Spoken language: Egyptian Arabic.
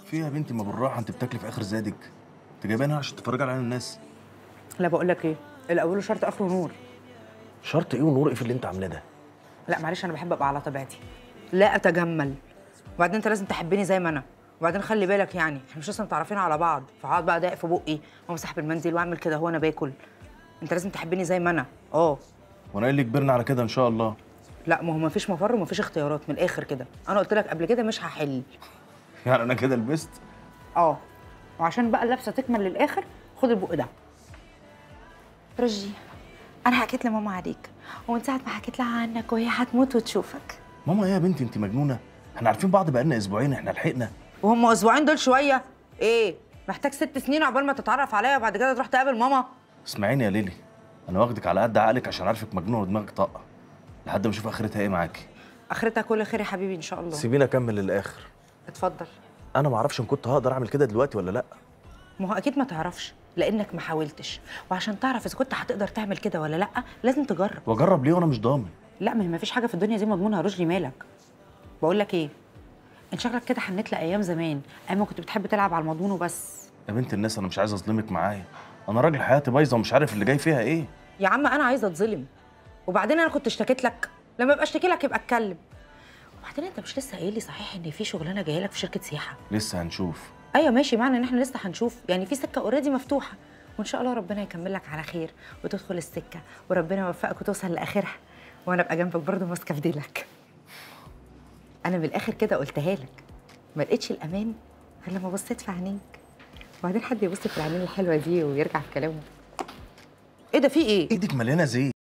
في إيه يا بنتي ما بالراحه انت بتاكلي في اخر زادك انت جايبينها عشان تتفرجي على عين الناس لا بقول لك ايه الاول شرط اخره نور شرط ايه ونور ايه في اللي انت عاملاه ده لا معلش انا بحب ابقى على طبيعتي لا اتجمل وبعدين انت لازم تحبني زي ما انا وبعدين خلي بالك يعني احنا مش لسه متعرفين على بعض فهقعد بقى اضايق في بقي وامسح بالمنديل واعمل كده هو انا باكل انت لازم تحبني زي ما انا اه وانا ايه اللي كبرنا على كده ان شاء الله لا ما هو مفيش مفر ومفيش اختيارات من الاخر كده انا قلت لك قبل كده مش هحل يعني انا كده لبست اه وعشان بقى اللبسه تكمل للاخر خد البق ده رجي انا حكيت لماما عليك ومن ساعه ما حكيت لها عنك وهي هتموت وتشوفك ماما ايه يا بنتي انت مجنونه احنا عارفين بعض بقالنا اسبوعين احنا لحقنا وهم اسبوعين دول شويه ايه محتاج ست سنين عقبال ما تتعرف عليا وبعد كده تروح تقابل ماما اسمعيني يا ليلي انا واخدك على قد عقلك عشان عارفك مجنونه ودماغك طاقه لحد ما اشوف اخرتها ايه معاكي اخرتها كل خير يا حبيبي ان شاء الله سيبيني اكمل للاخر اتفضل انا ما اعرفش ان كنت هقدر اعمل كده دلوقتي ولا لا ما هو اكيد ما تعرفش لانك ما حاولتش وعشان تعرف اذا كنت هتقدر تعمل كده ولا لا لازم تجرب واجرب ليه وانا مش ضامن لا ما هي ما فيش حاجه في الدنيا دي مضمونه يا رشدي مالك بقول لك ايه ان شكلك كده حنيت لايام زمان ايام ما كنت بتحب تلعب على المضمون وبس يا بنت الناس انا مش عايز اظلمك معايا انا راجل حياتي بايظه ومش عارف اللي جاي فيها ايه يا عم انا عايزه اتظلم وبعدين انا كنت اشتكيت لك لما ابقى اشتكي لك يبقى اتكلم وبعدين انت مش لسه قايل لي صحيح ان في شغلانه جايه لك في شركه سياحه لسه هنشوف ايوه ماشي معنى ان احنا لسه هنشوف يعني في سكه اوريدي مفتوحه وان شاء الله ربنا يكمل لك على خير وتدخل السكه وربنا يوفقك وتوصل لاخرها وانا ابقى جنبك برضه ماسكه في ديلك انا من الاخر كده قلتها لك ما لقيتش الامان غير لما بصيت في عينيك وبعدين حد يبص في العينين الحلوه دي ويرجع في كلامه ايه ده في ايه ايدك مليانه زيت